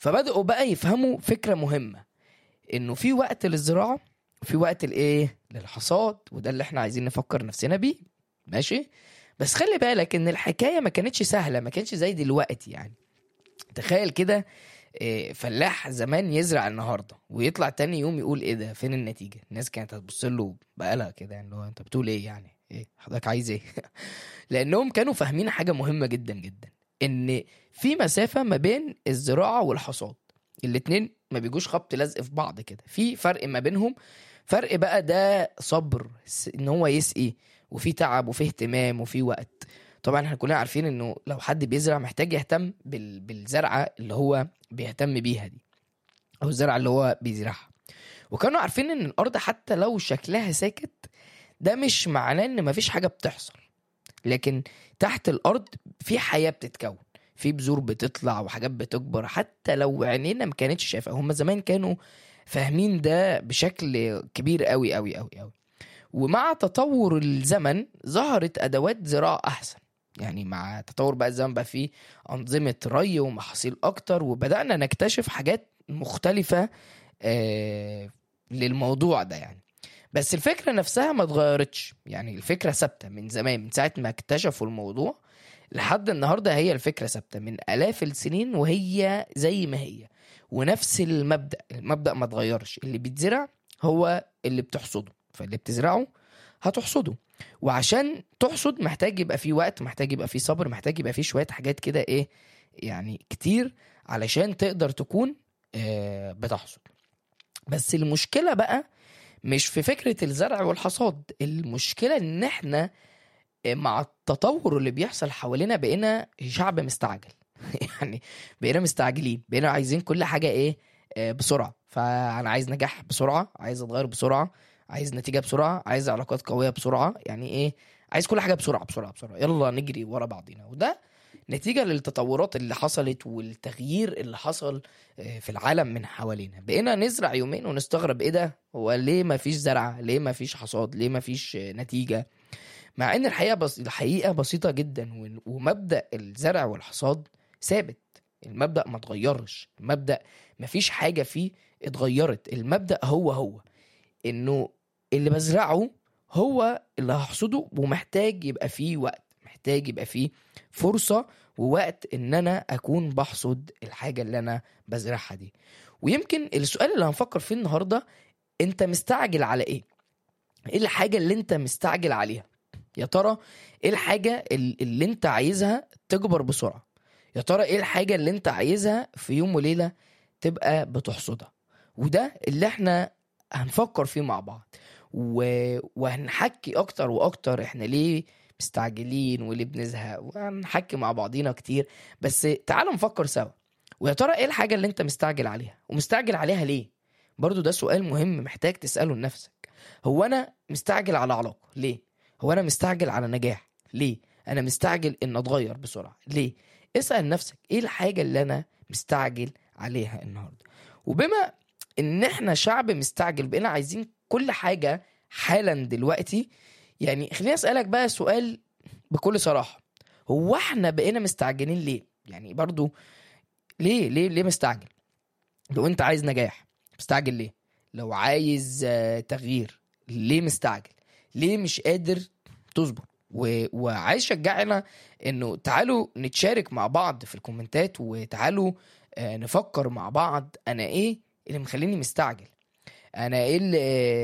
فبدأوا بقى يفهموا فكرة مهمة انه في وقت للزراعة وفي وقت الايه للحصاد وده اللي احنا عايزين نفكر نفسنا بيه ماشي بس خلي بالك ان الحكاية ما كانتش سهلة ما كانتش زي دلوقتي يعني تخيل كده إيه، فلاح زمان يزرع النهارده ويطلع تاني يوم يقول ايه ده فين النتيجه الناس كانت هتبص له بقلق كده يعني اللي هو انت بتقول ايه يعني ايه حضرتك عايز ايه لانهم كانوا فاهمين حاجه مهمه جدا جدا ان في مسافه ما بين الزراعه والحصاد الاتنين ما بيجوش خبط لزق في بعض كده في فرق ما بينهم فرق بقى ده صبر س- ان هو يسقي وفي تعب وفي اهتمام وفي وقت طبعا احنا كلنا عارفين انه لو حد بيزرع محتاج يهتم بال... بالزرعه اللي هو بيهتم بيها دي او الزرعه اللي هو بيزرعها وكانوا عارفين ان الارض حتى لو شكلها ساكت ده مش معناه ان مفيش حاجه بتحصل لكن تحت الارض في حياه بتتكون في بذور بتطلع وحاجات بتكبر حتى لو عينينا ما كانتش شايفه هم زمان كانوا فاهمين ده بشكل كبير قوي قوي قوي قوي ومع تطور الزمن ظهرت ادوات زراعه احسن يعني مع تطور بقى الزمن بقى فيه أنظمة ري ومحاصيل أكتر وبدأنا نكتشف حاجات مختلفة آه للموضوع ده يعني بس الفكرة نفسها ما اتغيرتش يعني الفكرة ثابتة من زمان من ساعة ما اكتشفوا الموضوع لحد النهاردة هي الفكرة ثابتة من آلاف السنين وهي زي ما هي ونفس المبدأ المبدأ ما اتغيرش اللي بيتزرع هو اللي بتحصده فاللي بتزرعه هتحصده وعشان تحصد محتاج يبقى فيه وقت محتاج يبقى فيه صبر محتاج يبقى فيه شوية حاجات كده ايه يعني كتير علشان تقدر تكون آه، بتحصد بس المشكلة بقى مش في فكرة الزرع والحصاد المشكلة ان احنا آه، مع التطور اللي بيحصل حوالينا بقينا شعب مستعجل يعني بقينا مستعجلين بقينا عايزين كل حاجة ايه آه، بسرعة فانا عايز نجاح بسرعة عايز اتغير بسرعة عايز نتيجة بسرعة عايز علاقات قوية بسرعة يعني ايه عايز كل حاجة بسرعة بسرعة بسرعة يلا نجري ورا بعضينا وده نتيجة للتطورات اللي حصلت والتغيير اللي حصل آه، في العالم من حوالينا بقينا نزرع يومين ونستغرب ايه ده هو ليه ما فيش زرعة ليه ما فيش حصاد ليه ما فيش آه، نتيجة مع ان الحقيقة بس الحقيقة بسيطة جدا و- ومبدأ الزرع والحصاد ثابت المبدأ ما اتغيرش المبدأ ما فيش حاجة فيه اتغيرت المبدأ هو هو انه اللي بزرعه هو اللي هحصده ومحتاج يبقى فيه وقت محتاج يبقى فيه فرصة ووقت ان انا اكون بحصد الحاجة اللي انا بزرعها دي ويمكن السؤال اللي هنفكر فيه النهاردة انت مستعجل على ايه ايه الحاجة اللي انت مستعجل عليها يا ترى ايه الحاجة ال- اللي انت عايزها تكبر بسرعة يا ترى ايه الحاجة اللي انت عايزها في يوم وليلة تبقى بتحصدها وده اللي احنا هنفكر فيه مع بعض و... وهنحكي اكتر واكتر احنا ليه مستعجلين وليه بنزهق وهنحكي مع بعضينا كتير بس تعالوا نفكر سوا ويا ترى ايه الحاجة اللي انت مستعجل عليها ومستعجل عليها ليه برضو ده سؤال مهم محتاج تسأله لنفسك هو انا مستعجل على علاقة ليه هو انا مستعجل على نجاح ليه انا مستعجل ان اتغير بسرعة ليه اسأل نفسك ايه الحاجة اللي انا مستعجل عليها النهاردة وبما ان احنا شعب مستعجل بقينا عايزين كل حاجة حالا دلوقتي يعني خليني اسألك بقى سؤال بكل صراحة هو احنا بقينا مستعجلين ليه يعني برضو ليه ليه ليه مستعجل لو انت عايز نجاح مستعجل ليه لو عايز آه، تغيير ليه مستعجل ليه مش قادر تصبر و... وعايز شجعنا انه تعالوا نتشارك مع بعض في الكومنتات وتعالوا آه، نفكر مع بعض انا ايه اللي مخليني مستعجل انا ايه اللي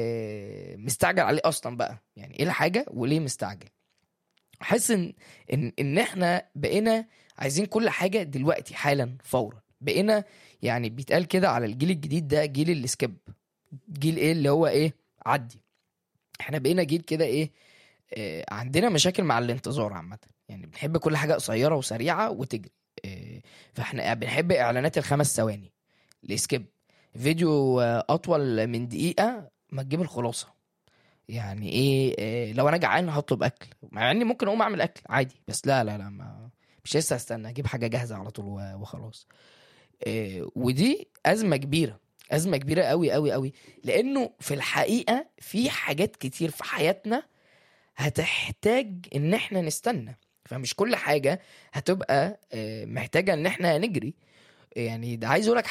آه، مستعجل عليه اصلا بقى يعني ايه الحاجه وليه مستعجل حاسس ان ان ان احنا بقينا عايزين كل حاجه دلوقتي حالا فورا بقينا يعني بيتقال كده على الجيل الجديد ده جيل السكيب جيل ايه اللي هو ايه عدي احنا بقينا جيل كده ايه آه عندنا مشاكل مع الانتظار عامه يعني بنحب كل حاجه قصيره وسريعه وتجري آه فاحنا بنحب اعلانات الخمس ثواني السكيب فيديو آه، اطول من دقيقه ما تجيب الخلاصه يعني ايه آه، لو انا جعان هطلب اكل مع اني ممكن اقوم اعمل اكل عادي بس لا لا لا ما مش لسه هستنى اجيب حاجه جاهزه على طول و- وخلاص آه، ودي ازمه كبيره ازمه كبيره قوي قوي قوي لانه في الحقيقه في حاجات كتير في حياتنا هتحتاج ان احنا نستنى فمش كل حاجه هتبقى آه، محتاجه ان احنا نجري يعني ده عايز اقول لك